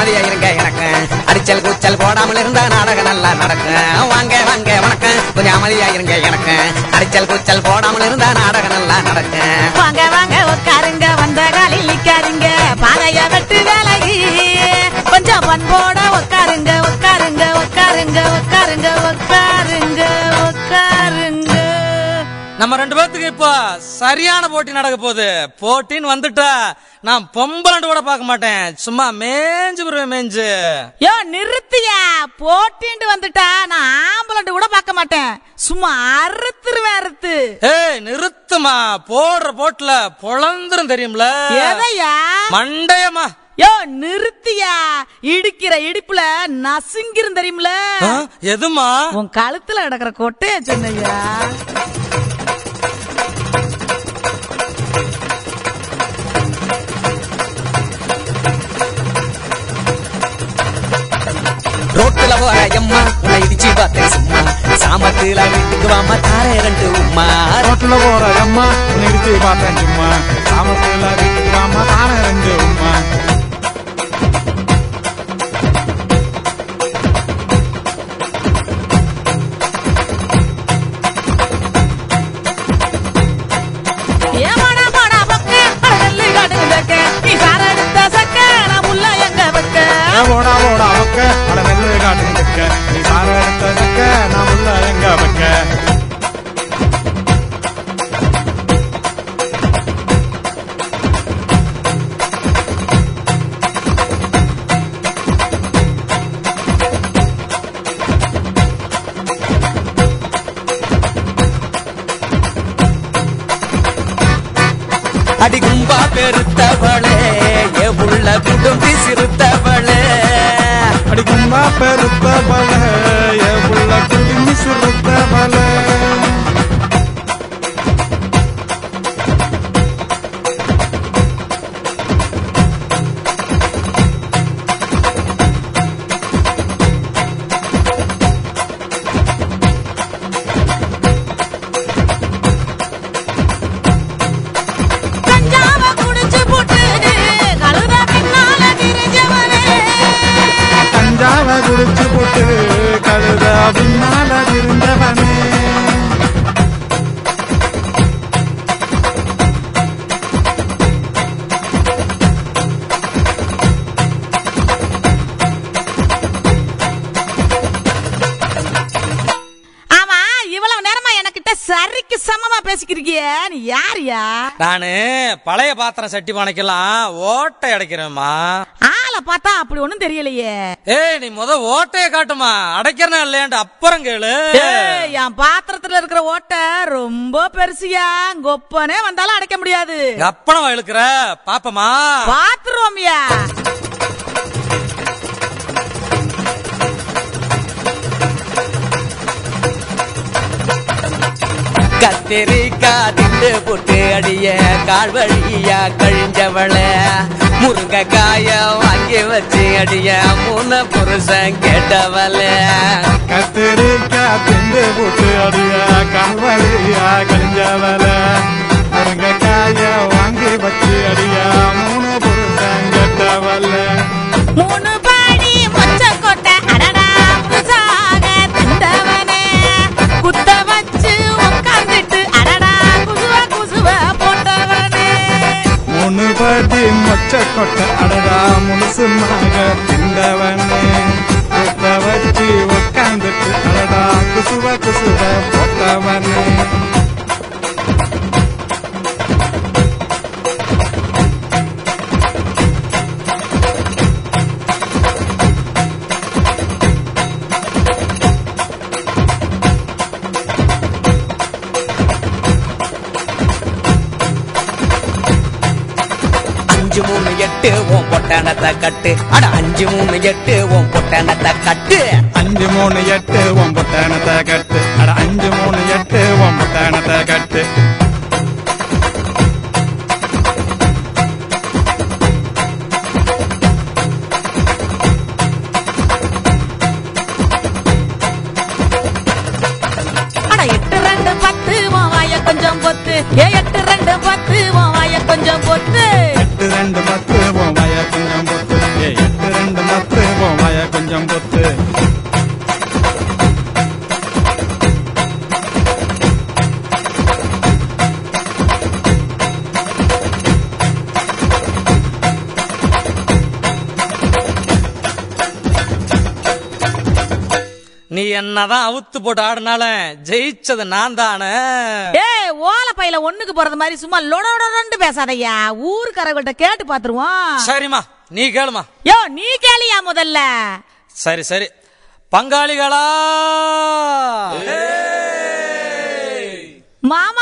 அமைதியா இருங்க எனக்கு அடிச்சல் கூச்சல் போடாமல் இருந்தா நாடகம் நல்லா நடக்கும் வாங்க வாங்க வணக்கம் கொஞ்சம் அமைதியா இருங்க எனக்கு அடிச்சல் கூச்சல் போடாமல் இருந்தா நாடகம் நல்லா நடக்கும் வாங்க வாங்க உட்காருங்க வந்த காலில் நிக்காருங்க பாதைய வெட்டு வேலைக்கு கொஞ்சம் பண்போட உட்காருங்க உட்காருங்க உட்காருங்க உட்காருங்க உட்காருங்க உட்காருங்க நம்ம ரெண்டு பேர்த்துக்கு இப்போ சரியான போட்டி நடக்க போகுது போட்டின்னு வந்துட்டா நான் பொம்பளண்டு கூட பார்க்க மாட்டேன் சும்மா மேஞ்சு வருவேன் மேஞ்சு யோ நிறுத்தியா போட்டின்ட்டு வந்துட்டா நான் ஆம்பளண்டு கூட பார்க்க மாட்டேன் சும்மா அறுத்துருவேன் அறுத்து ஏய் நிறுத்துமா போடுற போட்டுல பொழந்துரும் தெரியும்ல எதையா மண்டையம்மா யோ நிறுத்தியா இடிக்கிற இடிப்புல நசுங்கிரும் தெரியுமில ஆ, எதுமா உன் கழுத்துல கிடக்குற கொட்டைய சொன்னையா ரோட்டுல போற எம்மா உன்னை இடிச்சு பார்த்தேன் சும்மா சாமத்துல வீட்டுக்கு வாமா தாரே ரெண்டு உம்மா ரோட்ல போற அம்மா நிறுத்தி பார்த்தேன் சும்மா சாமத்துல வீட்டுக்கு வாமா தானே ரெண்டு உம்மா ஏமாடா போடா பக்க அடல்லு காட்டுங்க தக்க நீ சார எடுத்த சக்க நான் முல்ல எங்க பக்க ஏ போடா போடா பக்க அட நெல்லு காட்டுங்க தக்க நீ சார எடுத்த தக்க நான் உள்ள எங்க பக்க அடி கும்பா பெருத்தவளே எ உள்ள குடும்பி சிறுத்தவளே அடி கும்பா பெருத்த பல ஏ புள்ள குடிமி சிறுத்த பல கஞ்சாவ குடிச்சு போட்டு கழுத பின்னால திரிஞ்சவனே கஞ்சாவ குடிச்சு போட்டு கழுத பின்னால இருந்தவனே ஆமா இவ்வளவு நேரமா எனக்கிட்ட சரிக்கு சமமா பேசிக்கிறீங்க நீ யாரியா நானு பழைய பாத்திரம் சட்டி பானைக்கெல்லாம் ஓட்டை அடைக்கிறேம்மா ஆளை பார்த்தா அப்படி ஒண்ணும் தெரியலையே ஏய் நீ முத ஓட்டைய காட்டுமா அடைக்கிறனா இல்லையான்ட்டு அப்புறம் கேளு ஏய், என் பாத்திரத்துல இருக்கிற ஓட்டை ரொம்ப பெருசியா கொப்பனே வந்தாலும் அடைக்க முடியாது அப்பனவா இழுக்கிற பாப்பமா பாத்துருவோம்யா கத்திரிக்கா திண்டு போட்டு அடிய கால் வழியா கழிஞ்சவளே முருங்கைக்காய வாங்கி வச்சு அடிய மூணு புருஷன் கேட்டவளே கத்திரிக்காய் திண்டு போட்டு அடிய கல்வழியா கழிஞ்சவல முருங்கைக்காய வாங்கி வச்சு அடிய மூணு புருஷன் கெட்டவல மூணு பாடி மொச்ச கொட்டை அடடா புதுசாக திண்டவனே குத்த வச்சு உட்கார்ந்துட்டு அடடா குசுவ குசுவ போட்டவனே மூணு படி மொச்ச கொட்டை அடடா முழுசுமாக திண்டவனே குத்த வச்சு உட்காந்துட்டு அடடா குசுவ குசுவ போட்டவனே அஞ்சு மூணு எட்டு உன் பொட்டானத்தை கட்டு அட அஞ்சு மூணு எட்டு உன் பொட்டானத்தை கட்டு அஞ்சு மூணு எட்டு ஒம்பத்தானத்தை கட்டு அட அஞ்சு மூணு எட்டு ஒம்பத்தானத்தை கட்டு அட எட்டு ரெண்டு பத்து உன் வாய கொஞ்சம் பொத்து ஏ எட்டு ரெண்டு பத்து உன் வாய கொஞ்சம் பொத்து எட்டு ரெண்டு பத்து உன் வய கொஞ்சம் பொத்து ஏ எட்டு ரெண்டு பத்து என்னதான் அவுத்து போட்டு ஆடினாலும் ஜெயிச்சது நான் தானே ஏய் ஓலை பையில ஒண்ணுக்கு போறது மாதிரி சும்மா லொடொடொண்டு பேசாதய்யா ஊருக்காரங்கள்ட்ட கேட்டு பாத்துருவோம் சரிம்மா நீ கேளுமா யோ நீ கேளியா முதல்ல சரி சரி பங்காளிகளா மாமா